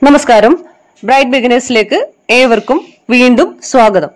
നമസ്കാരം ബ്രൈറ്റ് ബിഗിനേഴ്സിലേക്ക് ഏവർക്കും വീണ്ടും സ്വാഗതം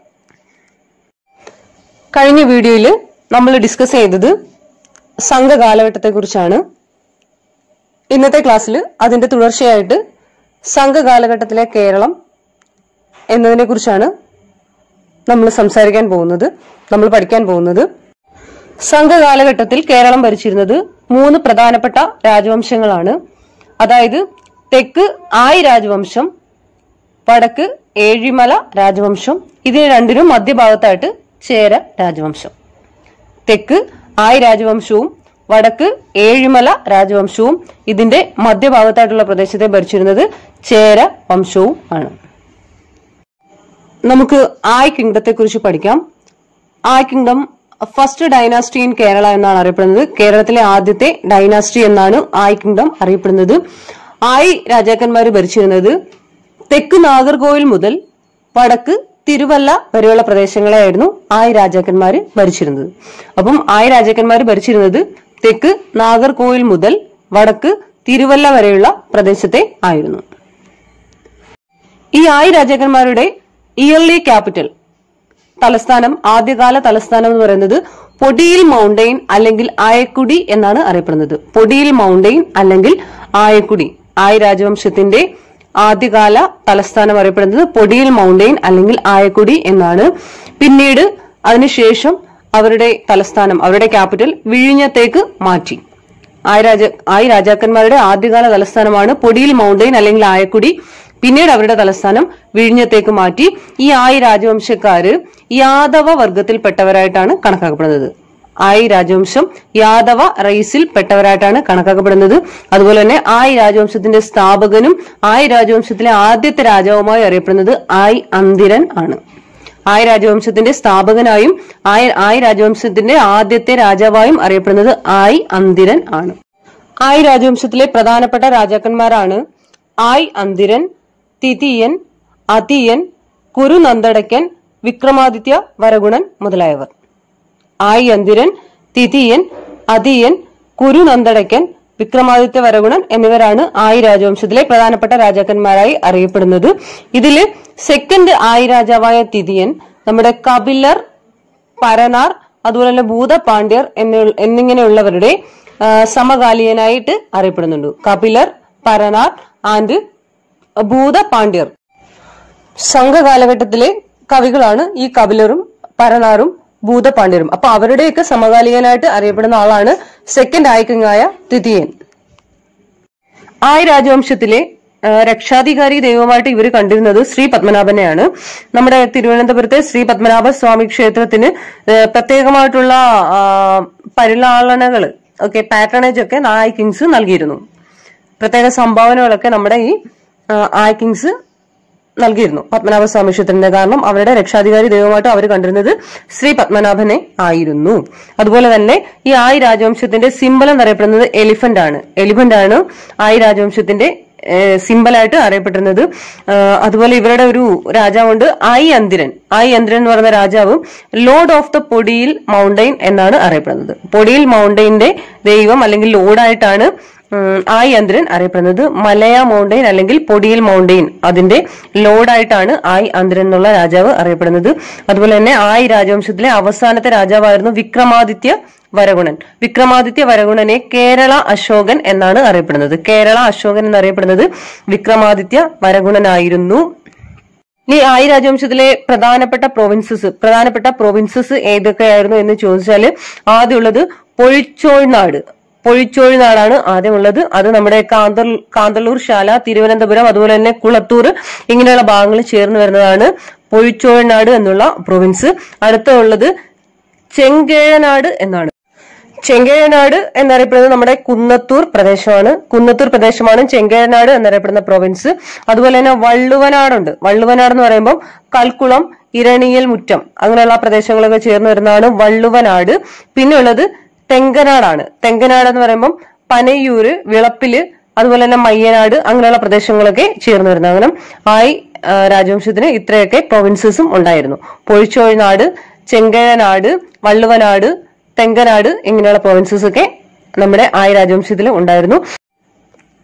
കഴിഞ്ഞ വീഡിയോയിൽ നമ്മൾ ഡിസ്കസ് ചെയ്തത് സംഘകാലഘട്ടത്തെ കുറിച്ചാണ് ഇന്നത്തെ ക്ലാസ്സിൽ അതിന്റെ തുടർച്ചയായിട്ട് സംഘകാലഘട്ടത്തിലെ കേരളം എന്നതിനെ കുറിച്ചാണ് നമ്മൾ സംസാരിക്കാൻ പോകുന്നത് നമ്മൾ പഠിക്കാൻ പോകുന്നത് സംഘകാലഘട്ടത്തിൽ കേരളം ഭരിച്ചിരുന്നത് മൂന്ന് പ്രധാനപ്പെട്ട രാജവംശങ്ങളാണ് അതായത് തെക്ക് ആയി രാജവംശം വടക്ക് ഏഴിമല രാജവംശം ഇതിന് രണ്ടിനും മധ്യഭാഗത്തായിട്ട് ചേര രാജവംശം തെക്ക് ആയി രാജവംശവും വടക്ക് ഏഴിമല രാജവംശവും ഇതിന്റെ മധ്യഭാഗത്തായിട്ടുള്ള പ്രദേശത്തെ ഭരിച്ചിരുന്നത് ചേര വംശവും ആണ് നമുക്ക് ആയ് കിങ്ഡത്തെ കുറിച്ച് പഠിക്കാം Ay kingdom first dynasty in Kerala എന്നാണ് അറിയപ്പെടുന്നത് കേരളത്തിലെ ആദ്യത്തെ ഡൈനാസ്റ്റി എന്നാണ് ആയ് കിങ്ഡം അറിയപ്പെടുന്നത് ആയ് രാജാക്കന്മാർ ഭരിച്ചിരുന്നത് തെക്ക് നാഗർകോവിൽ മുതൽ വടക്ക് തിരുവല്ല വരെയുള്ള പ്രദേശങ്ങളെയായിരുന്നു ആയ് രാജാക്കന്മാർ ഭരിച്ചിരുന്നത് അപ്പം ആയ് രാജാക്കന്മാർ ഭരിച്ചിരുന്നത് തെക്ക് നാഗർകോവിൽ മുതൽ വടക്ക് തിരുവല്ല വരെയുള്ള പ്രദേശത്തെ ആയിരുന്നു ഈ ആയി രാജാക്കന്മാരുടെ ഇയർലി ക്യാപിറ്റൽ തലസ്ഥാനം ആദ്യകാല തലസ്ഥാനം എന്ന് പറയുന്നത് പൊടിയിൽ മൗണ്ടെയിൻ അല്ലെങ്കിൽ ആയക്കുടി എന്നാണ് അറിയപ്പെടുന്നത് പൊടിയിൽ മൗണ്ടെയിൻ അല്ലെങ്കിൽ ആയക്കുടി ആയ രാജവംശത്തിന്റെ ആദ്യകാല തലസ്ഥാനം അറിയപ്പെടുന്നത് പൊടിയിൽ മൗണ്ടെയിൻ അല്ലെങ്കിൽ ആയക്കുടി എന്നാണ് പിന്നീട് അതിനുശേഷം അവരുടെ തലസ്ഥാനം അവരുടെ ക്യാപിറ്റൽ വിഴിഞ്ഞത്തേക്ക് മാറ്റി ആയ രാജ ആയി രാജാക്കന്മാരുടെ ആദ്യകാല തലസ്ഥാനമാണ് പൊടിയിൽ മൗണ്ടെയിൻ അല്ലെങ്കിൽ ആയക്കുടി പിന്നീട് അവരുടെ തലസ്ഥാനം വിഴിഞ്ഞത്തേക്ക് മാറ്റി ഈ ആയി രാജവംശക്കാര് യാദവ വർഗത്തിൽപ്പെട്ടവരായിട്ടാണ് കണക്കാക്കപ്പെടുന്നത് ആയി രാജവംശം യാദവ റൈസിൽ പെട്ടവരായിട്ടാണ് കണക്കാക്കപ്പെടുന്നത് അതുപോലെ തന്നെ ആയി രാജവംശത്തിന്റെ സ്ഥാപകനും ആയി രാജവംശത്തിലെ ആദ്യത്തെ രാജാവുമായി അറിയപ്പെടുന്നത് ആയി അന്തിരൻ ആണ് ആയ രാജവംശത്തിന്റെ സ്ഥാപകനായും ആയ ആയ രാജവംശത്തിന്റെ ആദ്യത്തെ രാജാവായും അറിയപ്പെടുന്നത് ആയി അന്തിരൻ ആണ് ആയി രാജവംശത്തിലെ പ്രധാനപ്പെട്ട രാജാക്കന്മാരാണ് ആയ് അന്തിരൻ തിതിയൻ അതിയൻ കുരുനന്ദടക്കൻ വിക്രമാദിത്യ വരഗുണൻ മുതലായവർ ആയി അന്തിരൻ തിതിയൻ അതിയൻ കുരുനന്ദടക്കൻ വിക്രമാദിത്യ വരഗുണൻ എന്നിവരാണ് ആയി രാജവംശത്തിലെ പ്രധാനപ്പെട്ട രാജാക്കന്മാരായി അറിയപ്പെടുന്നത് ഇതില് സെക്കൻഡ് ആയി രാജാവായ തിതിയൻ നമ്മുടെ കപിലർ പരനാർ അതുപോലെ തന്നെ ഭൂതപാണ്ഡ്യർ എന്നി- എന്നിങ്ങനെയുള്ളവരുടെ ആ, സമകാലീനായിട്ട് അറിയപ്പെടുന്നുണ്ട് കപിലർ പരനാർ ആൻഡ് ഭൂതപാണ്ഡ്യർ സംഘകാലഘട്ടത്തിലെ കവികളാണ് ഈ കപിലറും പരനാറും ഭൂതപാണ്ഡ്യരും അപ്പൊ അവരുടെയൊക്കെ സമകാലികനായിട്ട് അറിയപ്പെടുന്ന ആളാണ് സെക്കൻഡ് ആയിക്കങ്ങായ തിതിയൻ ആയ് രാജവംശത്തിലെ ആ, രക്ഷാധികാരി ദൈവമായിട്ട് ഇവർ കണ്ടിരുന്നത് ശ്രീ പത്മനാഭനെയാണ് നമ്മുടെ തിരുവനന്തപുരത്തെ ശ്രീ പത്മനാഭ സ്വാമി ക്ഷേത്രത്തിന് ആ, പ്രത്യേകമായിട്ടുള്ള ആ, പരിലാളനകൾ ഓക്കെ പാറ്റേണേജ് ഒക്കെ നായ് കിങ്സ് നൽകിയിരുന്നു പ്രത്യേക സംഭാവനകളൊക്കെ നമ്മുടെ ഈ ആ, ആയ് കിങ്സ് നൽകിയിരുന്നു പത്മനാഭ സ്വാമി ക്ഷേത്രത്തിന്റെ കാരണം അവരുടെ രക്ഷാധികാരി ദൈവമായിട്ട് അവർ കണ്ടിരുന്നത് ശ്രീ പത്മനാഭനെ ആയിരുന്നു അതുപോലെ തന്നെ ഈ ആയി രാജവംശത്തിന്റെ സിമ്പൽ എന്നറിയപ്പെടുന്നത് എലിഫന്റ് ആണ് എലിഫന്റ് ആണ് ആയി രാജവംശത്തിന്റെ സിമ്പലായിട്ട് അറിയപ്പെട്ടിരുന്നത് ആ, അതുപോലെ ഇവരുടെ ഒരു രാജാവുണ്ട് ആയി അന്തിരൻ ആയി അന്തിരൻ എന്ന് പറയുന്ന രാജാവ് lord of the Podiyil mountain എന്നാണ് അറിയപ്പെടുന്നത് പൊടിയിൽ മൗണ്ടെയിന്റെ ദൈവം അല്ലെങ്കിൽ ലോർഡായിട്ടാണ് ഉം, ആയി അന്തിരൻ അറിയപ്പെടുന്നത് മലയ മൗണ്ടെയിൻ അല്ലെങ്കിൽ പൊടിയിൽ മൗണ്ടെയിൻ അതിന്റെ ലോഡായിട്ടാണ് ആയി അന്തിരൻ എന്നുള്ള രാജാവ് അറിയപ്പെടുന്നത് അതുപോലെ തന്നെ ആയി രാജവംശത്തിലെ അവസാനത്തെ രാജാവായിരുന്നു വിക്രമാദിത്യ വരഗുണൻ വിക്രമാദിത്യ വരഗുണനെ കേരള അശോകൻ എന്നാണ് അറിയപ്പെടുന്നത് കേരള അശോകൻ എന്നറിയപ്പെടുന്നത് വിക്രമാദിത്യ വരഗുണനായിരുന്നു ഇനി ആയി രാജവംശത്തിലെ പ്രധാനപ്പെട്ട പ്രോവിൻസസ് പ്രധാനപ്പെട്ട പ്രോവിൻസസ് ഏതൊക്കെയായിരുന്നു എന്ന് ചോദിച്ചാൽ ആദ്യമുള്ളത് പൊഴിച്ചോഴ്നാട് പൊഴിച്ചോഴ്നാടാണ് ആദ്യമുള്ളത് അത് നമ്മുടെ കാന്തൽ കാന്തല്ലൂർ ശാല തിരുവനന്തപുരം അതുപോലെ തന്നെ കുളത്തൂർ ഇങ്ങനെയുള്ള ഭാഗങ്ങൾ ചേർന്ന് വരുന്നതാണ് പൊഴിച്ചോഴ്നാട് എന്നുള്ള പ്രൊവിൻസ് അടുത്തുള്ളത് ചെങ്കേഴനാട് എന്നാണ് ചെങ്കേഴനാട് എന്നറിയപ്പെടുന്നത് നമ്മുടെ കുന്നത്തൂർ പ്രദേശമാണ് കുന്നത്തൂർ പ്രദേശമാണ് ചെങ്കേഴനാട് എന്നറിയപ്പെടുന്ന പ്രൊവിൻസ് അതുപോലെ തന്നെ വള്ളുവനാടുണ്ട് വള്ളുവനാട് എന്ന് പറയുമ്പോൾ കൽക്കുളം ഇരണിയൽ മുറ്റം അങ്ങനെയുള്ള പ്രദേശങ്ങളൊക്കെ ചേർന്ന് വരുന്നതാണ് വള്ളുവനാട് പിന്നെ ഉള്ളത് തെങ്കനാടാണ് തെങ്കനാട് എന്ന് പറയുമ്പോൾ പനയൂര് വിളപ്പില് അതുപോലെ തന്നെ മയ്യനാട് അങ്ങനെയുള്ള പ്രദേശങ്ങളൊക്കെ ചേർന്ന് വരുന്നത് അങ്ങനെ ആയി ആ, രാജവംശത്തിന് ഇത്രയൊക്കെ പ്രൊവിൻസസും ഉണ്ടായിരുന്നു പൊഴിച്ചോഴിനാട് ചെങ്കഴനാട് വള്ളുവനാട് തെങ്കനാട് ഇങ്ങനെയുള്ള പ്രൊവിൻസസ് ഒക്കെ നമ്മുടെ ആയ രാജവംശത്തിൽ ഉണ്ടായിരുന്നു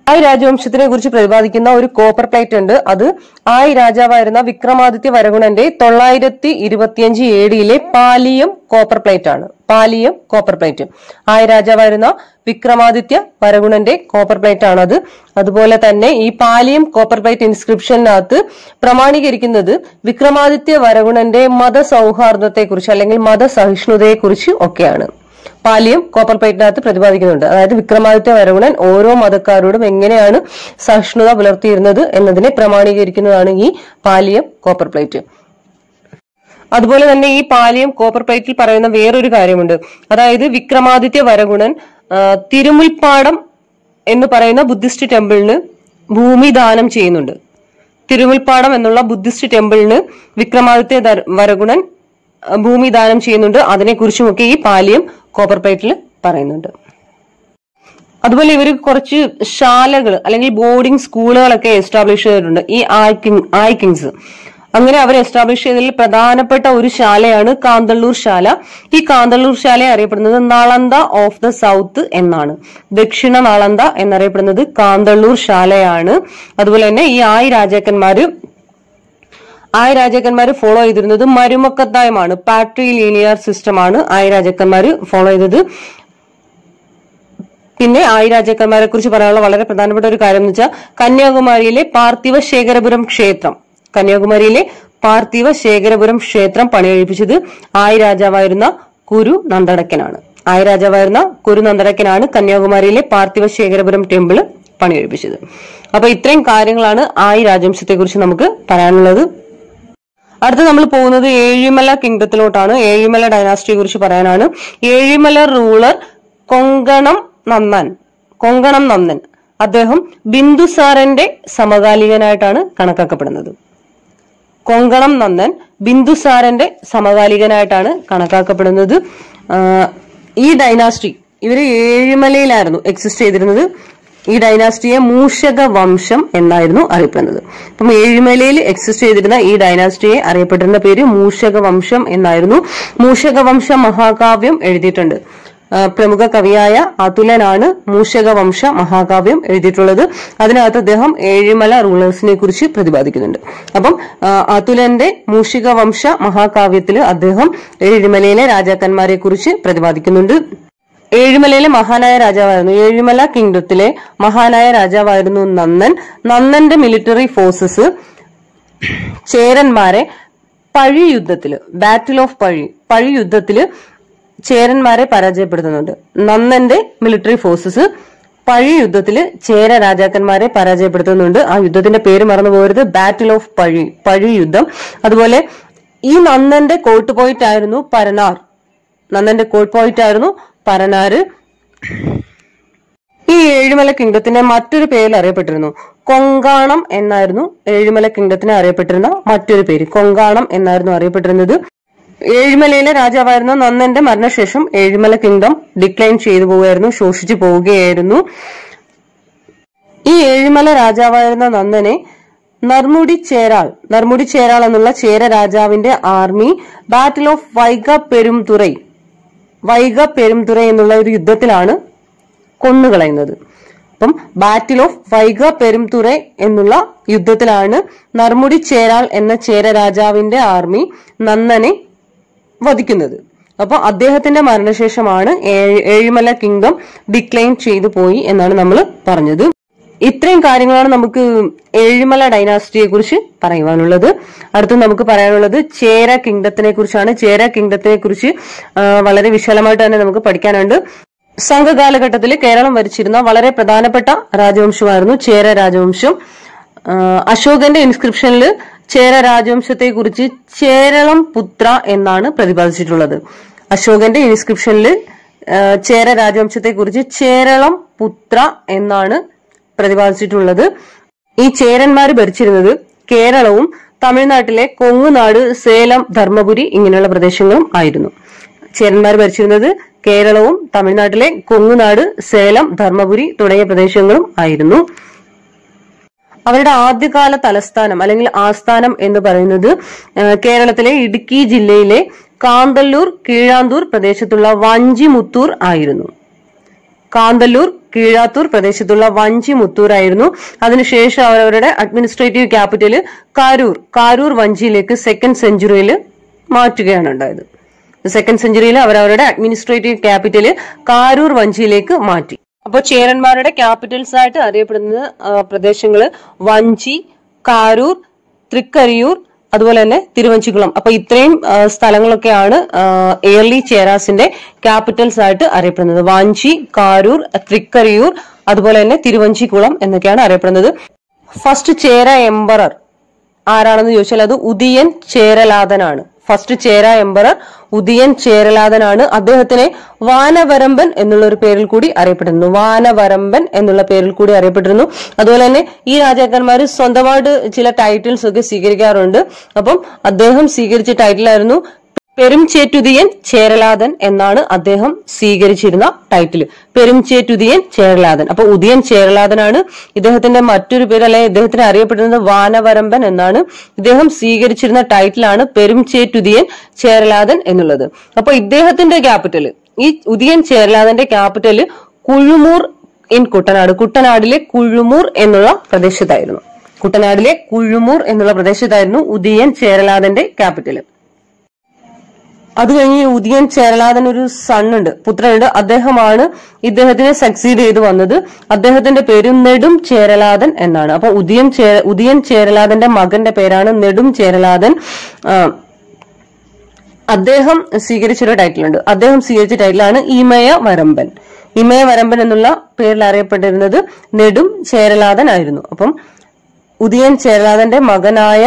ആയി രാജവംശത്തിനെ കുറിച്ച് പ്രതിപാദിക്കുന്ന ഒരു കോപ്പർ പ്ലേറ്റ് ഉണ്ട് അത് ആയി രാജാവായിരുന്ന വിക്രമാദിത്യ വരഗുണന്റെ തൊള്ളായിരത്തി ഇരുപത്തിയഞ്ച് എ ഡിയിലെ പാലിയം കോപ്പർ പ്ലേറ്റ് ആണ് പാലിയം കോപ്പർ പ്ലേറ്റ് ആയി രാജാവായിരുന്ന വിക്രമാദിത്യ വരഗുണന്റെ കോപ്പർ പ്ലേറ്റ് ആണത് അതുപോലെ തന്നെ ഈ പാലിയം കോപ്പർ പ്ലേറ്റ് ഇൻസ്ക്രിപ്ഷനകത്ത് പ്രമാണീകരിക്കുന്നത് വിക്രമാദിത്യ വരഗുണന്റെ മതസൗഹാർദ്ദത്തെക്കുറിച്ച് അല്ലെങ്കിൽ മതസഹിഷ്ണുതയെക്കുറിച്ച് ഒക്കെയാണ് പാലിയം കോപ്പർ പ്ലേറ്റിനകത്ത് പ്രതിപാദിക്കുന്നുണ്ട് അതായത് വിക്രമാദിത്യ വരഗുണൻ ഓരോ മതക്കാരോടും എങ്ങനെയാണ് സഹിഷ്ണുത പുലർത്തിയിരുന്നത് എന്നതിനെ പ്രമാണീകരിക്കുന്നതാണ് ഈ പാലിയം കോപ്പർ പ്ലേറ്റ് അതുപോലെ തന്നെ ഈ പാലിയം കോപ്പർ പ്ലേറ്റിൽ പറയുന്ന വേറൊരു കാര്യമുണ്ട് അതായത് വിക്രമാദിത്യ വരഗുണൻ ആ, തിരുമുൽപ്പാടം എന്ന് പറയുന്ന ബുദ്ധിസ്റ്റ് ടെമ്പിളിന് ഭൂമി ദാനം ചെയ്യുന്നുണ്ട് തിരുമുൽപ്പാടം എന്നുള്ള ബുദ്ധിസ്റ്റ് ടെമ്പിളിന് വിക്രമാദിത്യ ദര- വരഗുണൻ ആ, ഭൂമി ദാനം ചെയ്യുന്നുണ്ട് അതിനെക്കുറിച്ചുമൊക്കെ ഈ പാലിയം കോപ്പർ പ്ലേറ്റിൽ പറയുന്നുണ്ട് അതുപോലെ ഇവർ കുറച്ച് ശാലകൾ അല്ലെങ്കിൽ ബോർഡിംഗ് സ്കൂളുകളൊക്കെ എസ്റ്റാബ്ലിഷ് ചെയ്തിട്ടുണ്ട് ഈ ആയ് കിങ് ആയ് കിങ്സ് അങ്ങനെ അവർ എസ്റ്റാബ്ലിഷ് ചെയ്തതിൽ പ്രധാനപ്പെട്ട ഒരു ശാലയാണ് കാന്തള്ളൂർ ശാല ഈ കാന്തള്ളൂർ ശാല അറിയപ്പെടുന്നത് നളന്ദ ഓഫ് ദ സൗത്ത് എന്നാണ് ദക്ഷിണ നളന്ദ എന്നറിയപ്പെടുന്നത് കാന്തള്ളൂർ ശാലയാണ് അതുപോലെ തന്നെ ഈ ആയ് രാജാക്കന്മാര് ആയ രാജാക്കന്മാർ ഫോളോ ചെയ്തിരുന്നത് മരുമക്കത്തായമാണ് പാട്രി ലീനിയർ സിസ്റ്റമാണ് ആയ രാജാക്കന്മാർ ഫോളോ ചെയ്തത് പിന്നെ ആയി രാജാക്കന്മാരെ കുറിച്ച് പറയാനുള്ള വളരെ പ്രധാനപ്പെട്ട ഒരു കാര്യം എന്ന് വെച്ചാൽ കന്യാകുമാരിയിലെ പാർത്ഥിവ ശേഖരപുരം ക്ഷേത്രം കന്യാകുമാരിയിലെ പാർത്ഥിവ ശേഖരപുരം ക്ഷേത്രം പണികഴിപ്പിച്ചത് ആയി രാജാവായിരുന്ന കുരു നന്ദടക്കനാണ് ആയി രാജാവായിരുന്ന കുരു നന്ദടക്കനാണ് കന്യാകുമാരിയിലെ പാർത്ഥിവ ശേഖരപുരം ടെമ്പിള് പണികഴിപ്പിച്ചത് അപ്പൊ ഇത്രയും കാര്യങ്ങളാണ് ആയി രാജവംശത്തെ കുറിച്ച് നമുക്ക് പറയാനുള്ളത് അടുത്ത നമ്മൾ പോകുന്നത് ഏഴിമല കിങ്ഡത്തിലോട്ടാണ് ഏഴിമല ഡൈനാസ്റ്റിയെ കുറിച്ച് പറയാനാണ് ഏഴിമല റൂളർ കൊങ്കണം നന്നൻ കൊങ്കണം നന്നൻ അദ്ദേഹം ബിന്ദുസാരന്റെ സമകാലികനായിട്ടാണ് കണക്കാക്കപ്പെടുന്നത് കൊങ്കണം നന്ദൻ ബിന്ദുസാരന്റെ സമകാലികനായിട്ടാണ് കണക്കാക്കപ്പെടുന്നത് ആഹ് ഈ ഡൈനാസ്റ്റി ഇവര് ഏഴിമലയിലായിരുന്നു എക്സിസ്റ്റ് ചെയ്തിരുന്നത് ഈ ഡൈനാസ്റ്റിയെ മൂഷക വംശം എന്നായിരുന്നു അറിയപ്പെടുന്നത് അപ്പം ഏഴിമലയിൽ എക്സിസ്റ്റ് ചെയ്തിരുന്ന ഈ ഡൈനാസ്റ്റിയെ അറിയപ്പെട്ടിരുന്ന പേര് മൂഷക വംശം എന്നായിരുന്നു മൂഷക വംശ മഹാകാവ്യം എഴുതിയിട്ടുണ്ട് ആ, പ്രമുഖ കവിയായ അതുലനാണ് മൂഷക വംശ മഹാകാവ്യം എഴുതിയിട്ടുള്ളത് അതിനകത്ത് അദ്ദേഹം ഏഴിമല റൂളേഴ്സിനെ കുറിച്ച് പ്രതിപാദിക്കുന്നുണ്ട് അപ്പം ആ, അതുലന്റെ മൂഷിക വംശ മഹാകാവ്യത്തില് അദ്ദേഹം ഏഴിമലയിലെ രാജാക്കന്മാരെ കുറിച്ച് പ്രതിപാദിക്കുന്നുണ്ട് ഏഴിമലയിലെ മഹാനായ രാജാവായിരുന്നു ഏഴിമല കിങ്ഡത്തിലെ മഹാനായ രാജാവായിരുന്നു നന്ദൻ നന്ദന്റെ മിലിറ്ററി ഫോഴ്സസ് ചേരന്മാരെ പഴി യുദ്ധത്തില് ബാറ്റിൽ ഓഫ് പഴി പഴി യുദ്ധത്തില് ചേരന്മാരെ പരാജയപ്പെടുത്തുന്നുണ്ട് നന്ദന്റെ മിലിറ്ററി ഫോഴ്സസ് പഴി യുദ്ധത്തില് ചേര രാജാക്കന്മാരെ പരാജയപ്പെടുത്തുന്നുണ്ട് ആ യുദ്ധത്തിന്റെ പേര് മറന്നു പോകരുത് ബാറ്റിൽ ഓഫ് പഴി പഴി യുദ്ധം അതുപോലെ ഈ നന്ദന്റെ കോട്ട് പോയിന്റ് ആയിരുന്നു പരനാർ നന്ദന്റെ കോട്ട് പോയിന്റ് ആയിരുന്നു പരനാര് ഈ ഏഴിമല കിങ്ഡത്തിന്റെ മറ്റൊരു പേരിൽ അറിയപ്പെട്ടിരുന്നു കൊങ്കാണം എന്നായിരുന്നു ഏഴിമല കിങ്ഡത്തിന് അറിയപ്പെട്ടിരുന്ന മറ്റൊരു പേര് കൊങ്കാണം എന്നായിരുന്നു അറിയപ്പെട്ടിരുന്നത് ഏഴിമലയിലെ രാജാവായിരുന്ന നന്ദന്റെ മരണശേഷം ഏഴിമല കിങ്ഡം ഡിക്ലൈൻ ചെയ്തു പോവുകയായിരുന്നു ശോഷിച്ചു പോവുകയായിരുന്നു ഈ ഏഴിമല രാജാവായിരുന്ന നന്ദനെ നർമുടി ചേരാൾ നർമുടി ചേരാൾ എന്നുള്ള ചേര രാജാവിന്റെ army battle of Vaigai Perunthurai Vaigai Perunthurai എന്നുള്ള ഒരു യുദ്ധത്തിലാണ് കൊന്നുകളയുന്നത് അപ്പം ബാറ്റിൽ ഓഫ് വൈഗ പെരുംതുറൈ എന്നുള്ള യുദ്ധത്തിലാണ് നർമുടി ചേരാൾ എന്ന ചേര രാജാവിന്റെ ആർമി നന്ദനെ വധിക്കുന്നത് അപ്പൊ അദ്ദേഹത്തിന്റെ മരണശേഷമാണ് ഏഴ്- ഏഴിമല കിങ്ഡം ഡിക്ലൈൻ ചെയ്തു പോയി എന്നാണ് നമ്മൾ പറഞ്ഞത് ഇത്രയും കാര്യങ്ങളാണ് നമുക്ക് ഏഴിമല ഡൈനാസ്റ്റിയെ കുറിച്ച് പറയുവാനുള്ളത് അടുത്ത് നമുക്ക് പറയാനുള്ളത് ചേര കിങ്ഡത്തിനെ കുറിച്ചാണ് ചേര കിങ്ഡത്തിനെ കുറിച്ച് ആ, വളരെ വിശാലമായിട്ട് തന്നെ നമുക്ക് പഠിക്കാനുണ്ട് സംഘകാലഘട്ടത്തിൽ കേരളം ഭരിച്ചിരുന്ന വളരെ പ്രധാനപ്പെട്ട രാജവംശമായിരുന്നു ചേര രാജവംശം ആ, അശോകന്റെ ഇൻസ്ക്രിപ്ഷനിൽ ചേര രാജവംശത്തെ കുറിച്ച് ചേരളം പുത്ര എന്നാണ് പ്രതിപാദിച്ചിട്ടുള്ളത് അശോകന്റെ ഇൻസ്ക്രിപ്ഷനിൽ ചേര രാജവംശത്തെ കുറിച്ച് ചേരളം പുത്ര എന്നാണ് പ്രതിപാദിച്ചിട്ടുള്ളത് ഈ ചേരന്മാർ ഭരിച്ചിരുന്നത് കേരളവും തമിഴ്നാട്ടിലെ കൊങ്ങുനാട് സേലം ധർമ്മപുരി ഇങ്ങനെയുള്ള പ്രദേശങ്ങളും ആയിരുന്നു ചേരന്മാർ ഭരിച്ചിരുന്നത് കേരളവും തമിഴ്നാട്ടിലെ കൊങ്ങുനാട് സേലം ധർമ്മപുരി തുടങ്ങിയ പ്രദേശങ്ങളും ആയിരുന്നു അവരുടെ ആദ്യകാല തലസ്ഥാനം അല്ലെങ്കിൽ ആസ്ഥാനം എന്ന് പറയുന്നത് ആ, കേരളത്തിലെ ഇടുക്കി ജില്ലയിലെ കാന്തല്ലൂർ കീഴാന്തൂർ പ്രദേശത്തുള്ള വഞ്ചിമുത്തൂർ ആയിരുന്നു കാന്തല്ലൂർ കീഴാത്തൂർ പ്രദേശത്തുള്ള വഞ്ചി മുത്തൂരായിരുന്നു അതിനുശേഷം അവരവരുടെ അഡ്മിനിസ്ട്രേറ്റീവ് ക്യാപിറ്റൽ കാരൂർ കാരൂർ വഞ്ചിയിലേക്ക് സെക്കൻഡ് സെഞ്ചുറിയിൽ മാറ്റുകയാണ് ഉണ്ടായത് സെക്കൻഡ് സെഞ്ചുറിയിൽ അവർ അവരുടെ അഡ്മിനിസ്ട്രേറ്റീവ് ക്യാപിറ്റൽ കാരൂർ വഞ്ചിയിലേക്ക് മാറ്റി അപ്പോൾ ചേരന്മാരുടെ ക്യാപിറ്റൽസ് ആയിട്ട് അറിയപ്പെടുന്ന ആ, പ്രദേശങ്ങള് വഞ്ചി കാരൂർ തൃക്കരിയൂർ അതുപോലെ തന്നെ തിരുവഞ്ചിക്കുളം അപ്പൊ ഇത്രയും ആ, സ്ഥലങ്ങളൊക്കെയാണ് ആ, എയർലി ചേരാസിന്റെ ക്യാപിറ്റൽസ് ആയിട്ട് അറിയപ്പെടുന്നത് വാഞ്ചി കാരൂർ തൃക്കരിയൂർ അതുപോലെ തന്നെ തിരുവഞ്ചിക്കുളം എന്നൊക്കെയാണ് അറിയപ്പെടുന്നത് ഫസ്റ്റ് ചേര എംബറർ ആരാണെന്ന് ചോദിച്ചാൽ അത് ഉദിയൻ ചേരലാതനാണ് ഫസ്റ്റ് ചേര എംബറർ ഉദിയൻ ചേരലാതനാണ് അദ്ദേഹത്തിനെ വാനവരമ്പൻ എന്നുള്ള ഒരു പേരിൽ കൂടി അറിയപ്പെട്ടിരുന്നു വാനവരമ്പൻ എന്നുള്ള പേരിൽ കൂടി അറിയപ്പെട്ടിരുന്നു അതുപോലെ തന്നെ ഈ രാജാക്കന്മാർ സ്വന്തമായിട്ട് ചില ടൈറ്റിൽസ് ഒക്കെ സ്വീകരിക്കാറുണ്ട് അപ്പം അദ്ദേഹം സ്വീകരിച്ച ടൈറ്റിലായിരുന്നു പെരുംചേറ്റുതിയൻ ചേരലാതൻ എന്നാണ് അദ്ദേഹം സ്വീകരിച്ചിരുന്ന ടൈറ്റിൽ പെരുംചേറ്റുതിയൻ ചേരലാതൻ അപ്പൊ ഉദയൻ ചേരലാതനാണ് ഇദ്ദേഹത്തിന്റെ മറ്റൊരു പേര് അല്ലെങ്കിൽ ഇദ്ദേഹത്തിന് അറിയപ്പെടുന്നത് വാനവരമ്പൻ എന്നാണ് ഇദ്ദേഹം സ്വീകരിച്ചിരുന്ന ടൈറ്റിലാണ് പെരുംചേറ്റുതിയൻ ചേരലാതൻ എന്നുള്ളത് അപ്പൊ ഇദ്ദേഹത്തിന്റെ ക്യാപിറ്റൽ ഈ ഉദയൻ ചേരലാതന്റെ ക്യാപിറ്റൽ കുഴുമൂർ ഇൻ കുട്ടനാട് കുട്ടനാടിലെ കുഴുമൂർ എന്നുള്ള പ്രദേശത്തായിരുന്നു കുട്ടനാടിലെ കുഴുമൂർ എന്നുള്ള പ്രദേശത്തായിരുന്നു ഉദയൻ ചേരലാതന്റെ ക്യാപിറ്റൽ അത് കഴിഞ്ഞ് ഈ ഉദയൻ ചേരലാതൻ ഒരു സണ്ണുണ്ട് പുത്രനുണ്ട് അദ്ദേഹമാണ് ഇദ്ദേഹത്തിനെ സക്സീഡ് ചെയ്ത് വന്നത് അദ്ദേഹത്തിന്റെ പേര് നെടും ചേരലാതൻ എന്നാണ് അപ്പൊ ഉദയൻ ചേ ഉദയൻ ചേരലാതന്റെ മകന്റെ പേരാണ് നെടും ചേരലാതൻ ആ, അദ്ദേഹം സ്വീകരിച്ചൊരു ടൈറ്റിൽ ഉണ്ട് അദ്ദേഹം സ്വീകരിച്ച ടൈറ്റിലാണ് ഇമയ വരമ്പൻ ഇമയ വരമ്പൻ എന്നുള്ള പേരിൽ അറിയപ്പെട്ടിരുന്നത് നെടും ചേരലാതൻ ആയിരുന്നു അപ്പം ഉദയൻ ചേരലാതന്റെ മകനായ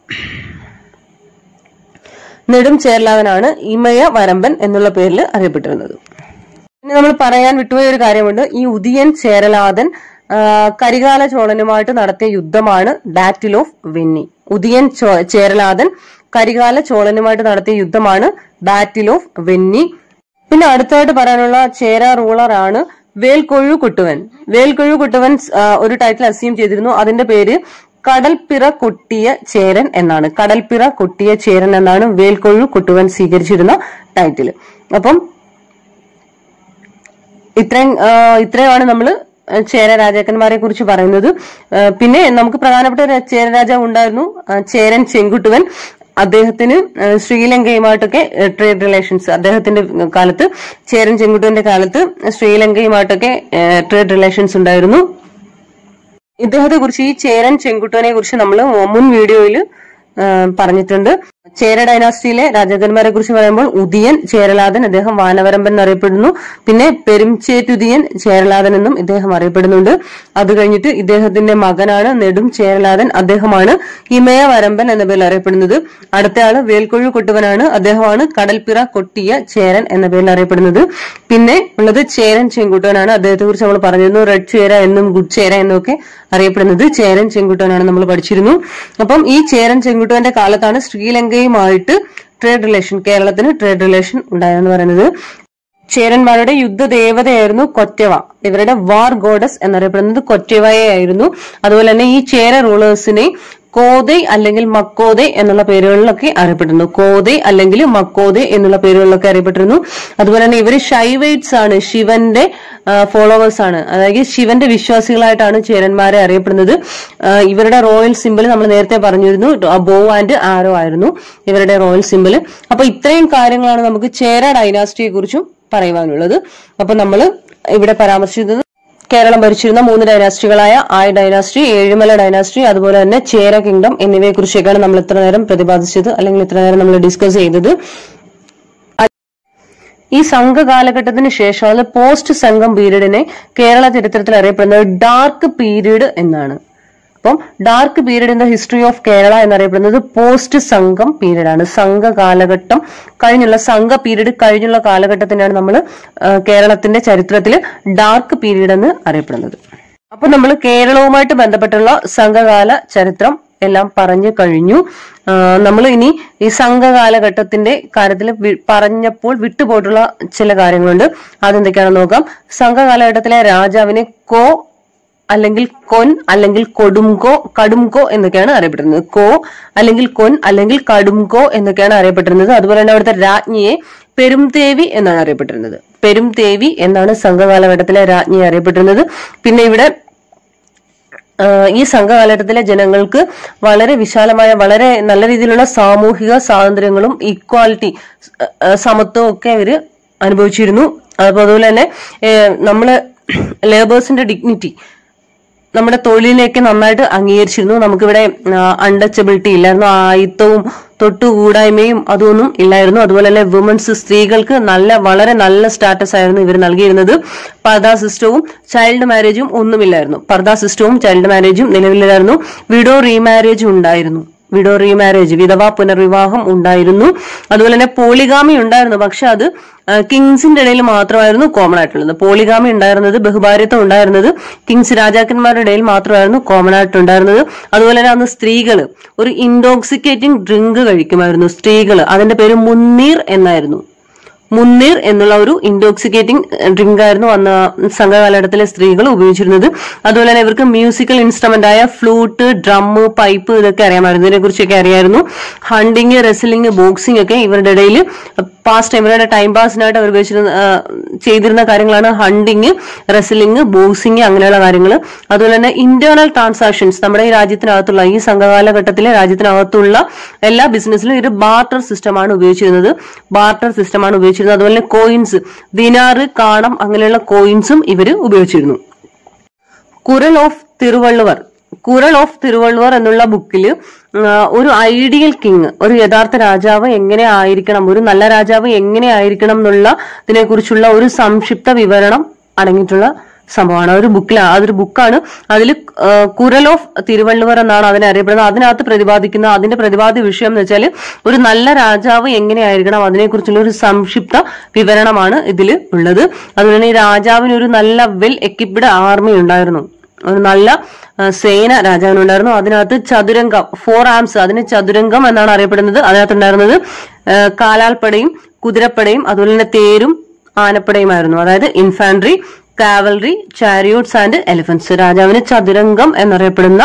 നെടും ചേരലാതനാണ് ഇമയ വരമ്പൻ എന്നുള്ള പേരിൽ അറിയപ്പെട്ടിരുന്നത് ഇനി നമ്മൾ പറയാൻ വിട്ടുപോയ ഒരു കാര്യമുണ്ട് ഈ ഉദിയൻ ചേരലാതൻ ആ, കരികാല ചോളനുമായിട്ട് നടത്തിയ യുദ്ധമാണ് ബാറ്റിൽ ഓഫ് വെന്നി ഉദിയൻ ചോ- ചേരലാതൻ കരികാല ചോളനുമായിട്ട് നടത്തിയ യുദ്ധമാണ് ബാറ്റിൽ ഓഫ് വെന്നി പിന്നെ അടുത്തായിട്ട് പറയാനുള്ള ചേര റൂളർ ആണ് വേൽക്കൊഴു കുട്ടുവൻ വേൽക്കൊഴു കുട്ടുവൻ ആ, ഒരു ടൈറ്റിൽ അസ്യൂം ചെയ്തിരുന്നു അതിന്റെ പേര് കടൽപ്പിറ കൊട്ടിയ ചേരൻ എന്നാണ് കടൽപ്പിറ കൊട്ടിയ ചേരൻ എന്നാണ് വേൽക്കൊഴു കുട്ടുവൻ സ്വീകരിച്ചിരുന്ന ടൈറ്റിൽ അപ്പം ഇത്രയും ആ, ഇത്രയുമാണ് നമ്മൾ ചേര രാജാക്കന്മാരെ കുറിച്ച് പറയുന്നത് ആ, പിന്നെ നമുക്ക് പ്രധാനപ്പെട്ട ഒരു ചേര രാജാവ് ഉണ്ടായിരുന്നു ആ, ചേരൻ ചെങ്കുട്ടുവൻ അദ്ദേഹത്തിന് ആ, ശ്രീലങ്കയുമായിട്ടൊക്കെ ട്രേഡ് റിലേഷൻസ് അദ്ദേഹത്തിന്റെ കാലത്ത് ചേരൻ ചെങ്കുട്ടുവന്റെ കാലത്ത് ശ്രീലങ്കയുമായിട്ടൊക്കെ ട്രേഡ് റിലേഷൻസ് ഉണ്ടായിരുന്നു ഇദ്ദേഹത്തെ കുറിച്ച് ഈ ചേരൻ ചെങ്കുട്ടുവനെ കുറിച്ച് നമ്മൾ മുൻ വീഡിയോയിൽ പറഞ്ഞിട്ടുണ്ട് ചേര ഡൈനാസ്റ്റിയിലെ രാജാക്കന്മാരെ കുറിച്ച് പറയുമ്പോൾ ഉദിയൻ ചേരലാതൻ അദ്ദേഹം വാനവരമ്പൻ എന്നറിയപ്പെടുന്നു പിന്നെ പെരുംചേറ്റുദിയൻ ചേരലാതൻ എന്നും ഇദ്ദേഹം അറിയപ്പെടുന്നുണ്ട് അത് കഴിഞ്ഞിട്ട് ഇദ്ദേഹത്തിന്റെ മകനാണ് നെടും ചേരലാതൻ അദ്ദേഹമാണ് ഇമയ വരമ്പൻ എന്ന പേരിൽ അറിയപ്പെടുന്നത് അടുത്തയാള് വേൽക്കൊഴു കൊട്ടുവനാണ് അദ്ദേഹമാണ് കടൽപ്പിറ കൊട്ടിയ ചേരൻ എന്ന പേരിൽ അറിയപ്പെടുന്നത് പിന്നെ ഉള്ളത് ചേരൻ ചെങ്കുട്ടവനാണ് അദ്ദേഹത്തെ കുറിച്ച് നമ്മൾ പറഞ്ഞിരുന്നു റെഡ് ചേര എന്നും ഗുഡ് ചേര എന്നും ഒക്കെ അറിയപ്പെടുന്നത് ചേരൻ ചെങ്കുട്ടവനാണ് നമ്മൾ പഠിച്ചിരുന്നു അപ്പം ഈ ചേരൻ ചെങ്കുട്ടവന്റെ കാലത്താണ് ശ്രീലങ്കയുമായിട്ട് ട്രേഡ് റിലേഷൻ കേരളത്തിന് ട്രേഡ് റിലേഷൻ ഉണ്ടായെന്ന് പറയുന്നത് ചേരന്മാരുടെ യുദ്ധദേവതയായിരുന്നു കൊറ്റവ ഇവരുടെ വാർ ഗോഡസ് എന്നറിയപ്പെടുന്നത് കൊറ്റവയായിരുന്നു അതുപോലെ തന്നെ ഈ ചേര റൂളേഴ്സിനെ കോതൈ അല്ലെങ്കിൽ മക്കോതെ എന്നുള്ള പേരുകളിലൊക്കെ അറിയപ്പെട്ടിരുന്നു കോതൈ അല്ലെങ്കിൽ മക്കോതെ എന്നുള്ള പേരുകളിലൊക്കെ അറിയപ്പെട്ടിരുന്നു അതുപോലെ തന്നെ ഇവര് ഷൈവൈറ്റ്സ് ആണ് ശിവന്റെ ഫോളോവേഴ്സ് ആണ് അതായത് ശിവന്റെ വിശ്വാസികളായിട്ടാണ് ചേരന്മാരെ അറിയപ്പെടുന്നത് ആ, ഇവരുടെ റോയൽ സിമ്പിൾ നമ്മൾ നേരത്തെ പറഞ്ഞിരുന്നു ബോ ആൻഡ് ആരോ ആയിരുന്നു ഇവരുടെ റോയൽ സിമ്പിൾ അപ്പൊ ഇത്രയും കാര്യങ്ങളാണ് നമുക്ക് ചേര ഡൈനാസ്റ്റിയെ കുറിച്ചും പറയുവാനുള്ളത് അപ്പൊ നമ്മൾ ഇവിടെ പരാമർശിച്ചത് കേരളം ഭരിച്ചിരുന്ന മൂന്ന് ഡൈനാസ്റ്റികളായ ആയ് ഡൈനാസ്റ്റി ഏഴുമല ഡൈനാസ്റ്റി അതുപോലെ തന്നെ ചേര കിങ്ഡം എന്നിവയെ കുറിച്ചൊക്കെയാണ് നമ്മൾ ഇത്ര നേരം പ്രതിപാദിച്ചത് അല്ലെങ്കിൽ ഇത്ര നേരം നമ്മൾ ഡിസ്കസ് ചെയ്തത് ഈ സംഘ കാലഘട്ടത്തിന് ശേഷം അതായത് പോസ്റ്റ് സംഘം പീരീഡിനെ കേരള ചരിത്രത്തിൽ അറിയപ്പെടുന്നത് ഡാർക്ക് പീരീഡ് എന്നാണ് അപ്പം dark period in the history of Kerala എന്നറിയപ്പെടുന്നത് പോസ്റ്റ് സംഘം പീരീഡ് ആണ് സംഘ കാലഘട്ടം കഴിഞ്ഞുള്ള സംഘ പീരീഡ് കഴിഞ്ഞുള്ള കാലഘട്ടത്തിനാണ് നമ്മൾ കേരളത്തിന്റെ ചരിത്രത്തിൽ ഡാർക്ക് പീരീഡ് എന്ന് അറിയപ്പെടുന്നത് അപ്പൊ നമ്മൾ കേരളവുമായിട്ട് ബന്ധപ്പെട്ടുള്ള സംഘകാല ചരിത്രം എല്ലാം പറഞ്ഞു കഴിഞ്ഞു നമ്മൾ ഇനി ഈ സംഘകാലഘട്ടത്തിന്റെ കാര്യത്തിൽ വി- പറഞ്ഞപ്പോൾ വിട്ടുപോയിട്ടുള്ള ചില കാര്യങ്ങളുണ്ട് അതെന്തൊക്കെയാണെന്ന് നോക്കാം സംഘകാലഘട്ടത്തിലെ രാജാവിനെ കോ അല്ലെങ്കിൽ കൊൻ അല്ലെങ്കിൽ കൊടുംകോ കടുംകോ എന്നൊക്കെയാണ് അറിയപ്പെടുന്നത് കോ അല്ലെങ്കിൽ കൊൻ അല്ലെങ്കിൽ കടുംകോ എന്നൊക്കെയാണ് അറിയപ്പെട്ടിരുന്നത് അതുപോലെ തന്നെ അവിടുത്തെ രാജ്ഞിയെ പെരുംതേവി എന്നാണ് അറിയപ്പെട്ടിരുന്നത് പെരുംതേവി എന്നാണ് സംഘകാലഘട്ടത്തിലെ രാജ്ഞി അറിയപ്പെട്ടിരുന്നത് പിന്നെ ഇവിടെ ആഹ് ഈ സംഘകാലഘട്ടത്തിലെ ജനങ്ങൾക്ക് വളരെ വിശാലമായ വളരെ നല്ല രീതിയിലുള്ള സാമൂഹിക സ്വാതന്ത്ര്യങ്ങളും ഈക്വാലിറ്റി സമത്വവും ഒക്കെ അവര് അനുഭവിച്ചിരുന്നു അതുപോലെ തന്നെ ഏഹ് നമ്മള് ലേബേഴ്സിന്റെ ഡിഗ്നിറ്റി നമ്മുടെ തൊഴിലിനെയൊക്കെ നന്നായിട്ട് അംഗീകരിച്ചിരുന്നു നമുക്കിവിടെ അൺടച്ചബിലിറ്റി ഇല്ലായിരുന്നു ആയിത്തവും തൊട്ടുകൂടായ്മയും അതൊന്നും ഇല്ലായിരുന്നു അതുപോലെ തന്നെ വുമൻസ് സ്ത്രീകൾക്ക് നല്ല വളരെ നല്ല സ്റ്റാറ്റസ് ആയിരുന്നു ഇവർ നൽകിയിരുന്നത് പർദാ സിസ്റ്റവും ചൈൽഡ് മാരേജും ഒന്നുമില്ലായിരുന്നു പർദാ സിസ്റ്റവും ചൈൽഡ് മാരേജും നിലവിലില്ലായിരുന്നു വിഡോ റീമാരേജും ഉണ്ടായിരുന്നു വിഡോ റീമാരേജ് വിധവാ പുനർവിവാഹം ഉണ്ടായിരുന്നു അതുപോലെ തന്നെ പോളിഗാമി ഉണ്ടായിരുന്നു പക്ഷെ അത് കിങ്സിന്റെ ഇടയിൽ മാത്രമായിരുന്നു കോമൺ ആയിട്ടുള്ളത് പോളിഗാമി ഉണ്ടായിരുന്നത് ബഹുഭാര്യത്വം ഉണ്ടായിരുന്നത് കിങ്സ് രാജാക്കന്മാരുടെ ഇടയിൽ മാത്രമായിരുന്നു കോമൺ ആയിട്ടുണ്ടായിരുന്നത് അതുപോലെ തന്നെ അന്ന് സ്ത്രീകൾ ഒരു ഇൻടോക്സിക്കേറ്റിംഗ് ഡ്രിങ്ക് കഴിക്കുമായിരുന്നു സ്ത്രീകൾ അതിന്റെ പേര് മുന്നീർ എന്നായിരുന്നു മുന്നീർ എന്നുള്ള ഒരു ഇൻടോക്സിക്കേറ്റിംഗ് ഡ്രിങ്ക് ആയിരുന്നു അന്ന് സംഘകാലഘട്ടത്തിലെ സ്ത്രീകൾ ഉപയോഗിച്ചിരുന്നത് അതുപോലെ തന്നെ ഇവർക്ക് മ്യൂസിക്കൽ ഇൻസ്ട്രുമെന്റ് ആയ ഫ്ലൂട്ട് ഡ്രം പൈപ്പ് ഇതൊക്കെ അറിയാമായിരുന്നു ഇതിനെ കുറിച്ചൊക്കെ അറിയായിരുന്നു ഹണ്ടിങ് റെസ്ലിംഗ് ബോക്സിംഗ് ഒക്കെ ഇവരുടെ ഇടയിൽ പാസ്റ്റ് ടൈം ഇവരുടെ ടൈം പാസിനായിട്ട് അവർ ഉപയോഗിച്ചിരുന്ന ആ, ചെയ്തിരുന്ന കാര്യങ്ങളാണ് ഹണ്ടിങ് റെസ്ലിംഗ് ബോക്സിംഗ് അങ്ങനെയുള്ള കാര്യങ്ങൾ അതുപോലെ തന്നെ ഇന്റേണൽ ട്രാൻസാക്ഷൻസ് നമ്മുടെ ഈ രാജ്യത്തിനകത്തുള്ള ഈ സംഘകാലഘട്ടത്തിലെ രാജ്യത്തിനകത്തുള്ള എല്ലാ ബിസിനസ്സിലും ഒരു ബാർട്ടർ സിസ്റ്റമാണ് ഉപയോഗിച്ചിരുന്നത് ബാർട്ടർ സിസ്റ്റമാണ് ഉപയോഗിച്ചിരുന്നത് അതുപോലെ തന്നെ കോയിൻസ് ദിനാറ് കാണം അങ്ങനെയുള്ള കോയിൻസും ഇവർ ഉപയോഗിച്ചിരുന്നു കുരൽ ഓഫ് തിരുവള്ളുവർ കുരൽ ഓഫ് തിരുവള്ളുവർ എന്നുള്ള ബുക്കിൽ ഒരു ഐഡിയൽ കിങ് ഒരു യഥാർത്ഥ രാജാവ് എങ്ങനെ ആയിരിക്കണം ഒരു നല്ല രാജാവ് എങ്ങനെ ആയിരിക്കണം എന്നുള്ള ഇതിനെ കുറിച്ചുള്ള ഒരു സംക്ഷിപ്ത വിവരണം അടങ്ങിയിട്ടുള്ള സംഭവമാണ് ആ ഒരു ബുക്കിൽ അതൊരു ബുക്കാണ് അതിൽ കുരൽ ഓഫ് തിരുവള്ളുവർ എന്നാണ് അതിനെ അറിയപ്പെടുന്നത് അതിനകത്ത് പ്രതിപാദിക്കുന്ന അതിന്റെ പ്രതിപാദ്യ വിഷയം എന്ന് വെച്ചാൽ ഒരു നല്ല രാജാവ് എങ്ങനെയായിരിക്കണം അതിനെക്കുറിച്ചുള്ള ഒരു സംക്ഷിപ്ത വിവരണമാണ് ഇതിൽ ഉള്ളത് അതുപോലെ തന്നെ ഈ രാജാവിന് ഒരു നല്ല വെൽ എക്യുപ്ഡ് ആർമി ഉണ്ടായിരുന്നു ഒരു നല്ല ആ, സേന രാജാവിനുണ്ടായിരുന്നു അതിനകത്ത് ചതുരംഗം ഫോർ ആംസ് അതിന് ചതുരംഗം എന്നാണ് അറിയപ്പെടുന്നത് അതിനകത്തുണ്ടായിരുന്നത് ആ, കാലാൾപ്പടയും കുതിരപ്പടയും അതുപോലെ തന്നെ തേരും ആനപ്പടയുമായിരുന്നു അതായത് infantry cavalry chariots and elephants രാജാവിന് ചതുരംഗം എന്നറിയപ്പെടുന്ന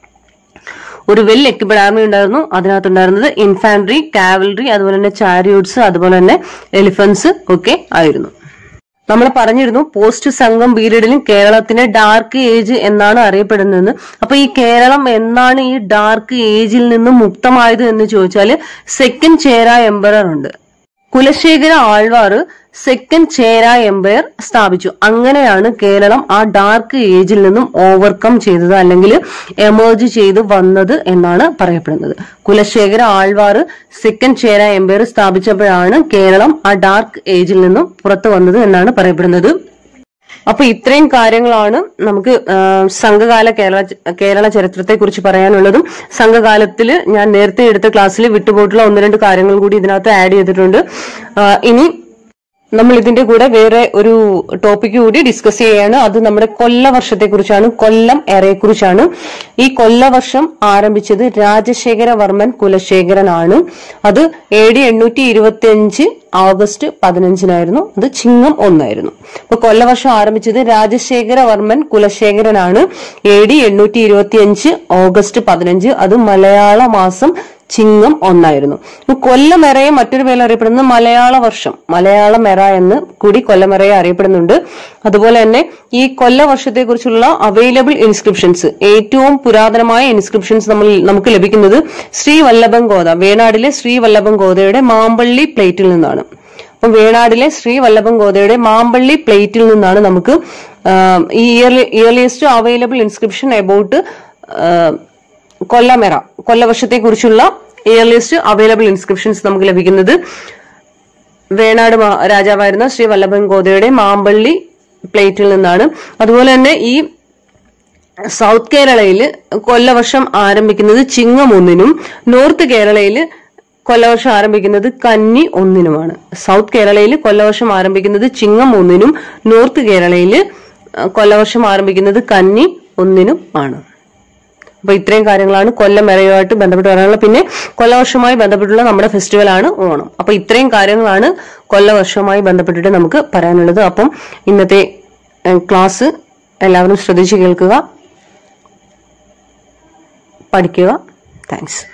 ഒരു വെൽ എക്യുപ്ഡ് ആർമി ഉണ്ടായിരുന്നു അതിനകത്തുണ്ടായിരുന്നത് ഇൻഫാൻട്രി കാവൽറി അതുപോലെ തന്നെ ചാരിയോട്സ് അതുപോലെ തന്നെ എലിഫന്റ്സ് ഒക്കെ ആയിരുന്നു നമ്മൾ പറഞ്ഞിരുന്നു പോസ്റ്റ് സംഘം പീരീഡിലും കേരളത്തിന് ഡാർക്ക് ഏജ് എന്നാണ് അറിയപ്പെടുന്നതെന്ന് അപ്പൊ ഈ കേരളം എന്നാണ് ഈ ഡാർക്ക് ഏജിൽ നിന്നും മുക്തമായത് എന്ന് ചോദിച്ചാൽ സെക്കൻഡ് ചേര എംപറർ ഉണ്ട് കുലശേഖര ആൾവാർ സെക്കൻഡ് ചേര എംപയർ സ്ഥാപിച്ചു അങ്ങനെയാണ് കേരളം ആ ഡാർക്ക് ഏജിൽ നിന്നും ഓവർകം ചെയ്തത് അല്ലെങ്കിൽ എമേർജ് ചെയ്ത് വന്നത് എന്നാണ് പറയപ്പെടുന്നത് കുലശേഖര ആൾവാർ സെക്കൻഡ് ചേര എംപയർ സ്ഥാപിച്ചപ്പോഴാണ് കേരളം ആ ഡാർക്ക് ഏജിൽ നിന്നും പുറത്തു വന്നത് എന്നാണ് പറയപ്പെടുന്നത് അപ്പൊ ഇത്രയും കാര്യങ്ങളാണ് നമുക്ക് ആ, സംഘകാല കേരള കേരള ചരിത്രത്തെ കുറിച്ച് പറയാനുള്ളതും സംഘകാലത്തിൽ ഞാൻ നേരത്തെ എടുത്ത ക്ലാസ്സിൽ വിട്ടുപോയിട്ടുള്ള ഒന്ന് രണ്ട് കാര്യങ്ങൾ കൂടി ഇതിനകത്ത് ആഡ് ചെയ്തിട്ടുണ്ട് ആ, ഇനി നമ്മൾ ഇതിന്റെ കൂടെ വേറെ ഒരു ടോപ്പിക് കൂടി ഡിസ്കസ് ചെയ്യാണ് അത് നമ്മുടെ കൊല്ലവർഷത്തെ കുറിച്ചാണ് കൊല്ലം എറയെ കുറിച്ചാണ് ഈ കൊല്ലവർഷം ആരംഭിച്ചത് രാജശേഖരവർമ്മൻ കുലശേഖരനാണ് അത് എ ഡി എണ്ണൂറ്റി ഇരുപത്തി അഞ്ച് ഓഗസ്റ്റ് പതിനഞ്ചിനായിരുന്നു അത് ചിങ്ങം ഒന്നായിരുന്നു അപ്പൊ കൊല്ലവർഷം ആരംഭിച്ചത് രാജശേഖരവർമ്മൻ കുലശേഖരനാണ് എ ഡി എണ്ണൂറ്റി ഇരുപത്തി അഞ്ച് ഓഗസ്റ്റ് പതിനഞ്ച് അത് മലയാള മാസം ചിങ്ങം ഒന്നായിരുന്നു ഇപ്പൊ കൊല്ലമെറയെ മറ്റൊരു പേരിൽ അറിയപ്പെടുന്നത് മലയാള വർഷം മലയാള മെറ എന്ന് കൂടി കൊല്ലമെറയെ അറിയപ്പെടുന്നുണ്ട് അതുപോലെ തന്നെ ഈ കൊല്ലവർഷത്തെ കുറിച്ചുള്ള അവൈലബിൾ ഇൻസ്ക്രിപ്ഷൻസ് ഏറ്റവും പുരാതനമായ ഇൻസ്ക്രിപ്ഷൻസ് നമ്മൾ നമുക്ക് ലഭിക്കുന്നത് ശ്രീ വല്ലഭൻ ഗോദ വേണാടിലെ ശ്രീ വല്ലഭൻ ഗോദയുടെ മാമ്പള്ളി പ്ലേറ്റിൽ നിന്നാണ് അപ്പൊ വേണാടിലെ ശ്രീ വല്ലഭൻ ഗോദയുടെ മാമ്പള്ളി പ്ലേറ്റിൽ നിന്നാണ് നമുക്ക് ആം, ഈ early earliest available inscription about കൊല്ലമെറ കൊല്ലവർഷത്തെ കുറിച്ചുള്ള ഇയർലിയസ്റ്റ് അവൈലബിൾ ഇൻസ്ക്രിപ്ഷൻസ് നമുക്ക് ലഭിക്കുന്നത് വേണാട് മാ- രാജാവായിരുന്ന ശ്രീ വല്ലഭൻ ഗോദയുടെ മാമ്പള്ളി പ്ലേറ്റിൽ നിന്നാണ് അതുപോലെ തന്നെ ഈ സൗത്ത് കേരളയിൽ കൊല്ലവർഷം ആരംഭിക്കുന്നത് ചിങ്ങം ഒന്നിനും നോർത്ത് കേരളയിൽ കൊല്ലവർഷം ആരംഭിക്കുന്നത് കന്നി ഒന്നിനുമാണ് സൗത്ത് കേരളയിൽ കൊല്ലവർഷം ആരംഭിക്കുന്നത് ചിങ്ങം ഒന്നിനും നോർത്ത് കേരളയിൽ കൊല്ലവർഷം ആരംഭിക്കുന്നത് കന്നി ഒന്നിനും ആണ് അപ്പൊ ഇത്രയും കാര്യങ്ങളാണ് കൊല്ലം മെറയുമായിട്ട് ബന്ധപ്പെട്ട് പറയാനുള്ളത് പിന്നെ കൊല്ലവർഷവുമായി ബന്ധപ്പെട്ടുള്ള നമ്മുടെ ഫെസ്റ്റിവലാണ് ഓണം അപ്പൊ ഇത്രയും കാര്യങ്ങളാണ് കൊല്ലവർഷവുമായി ബന്ധപ്പെട്ടിട്ട് നമുക്ക് പറയാനുള്ളത് അപ്പം ഇന്നത്തെ ക്ലാസ് എല്ലാവരും ശ്രദ്ധിച്ച് കേൾക്കുക പഠിക്കുക താങ്ക്സ്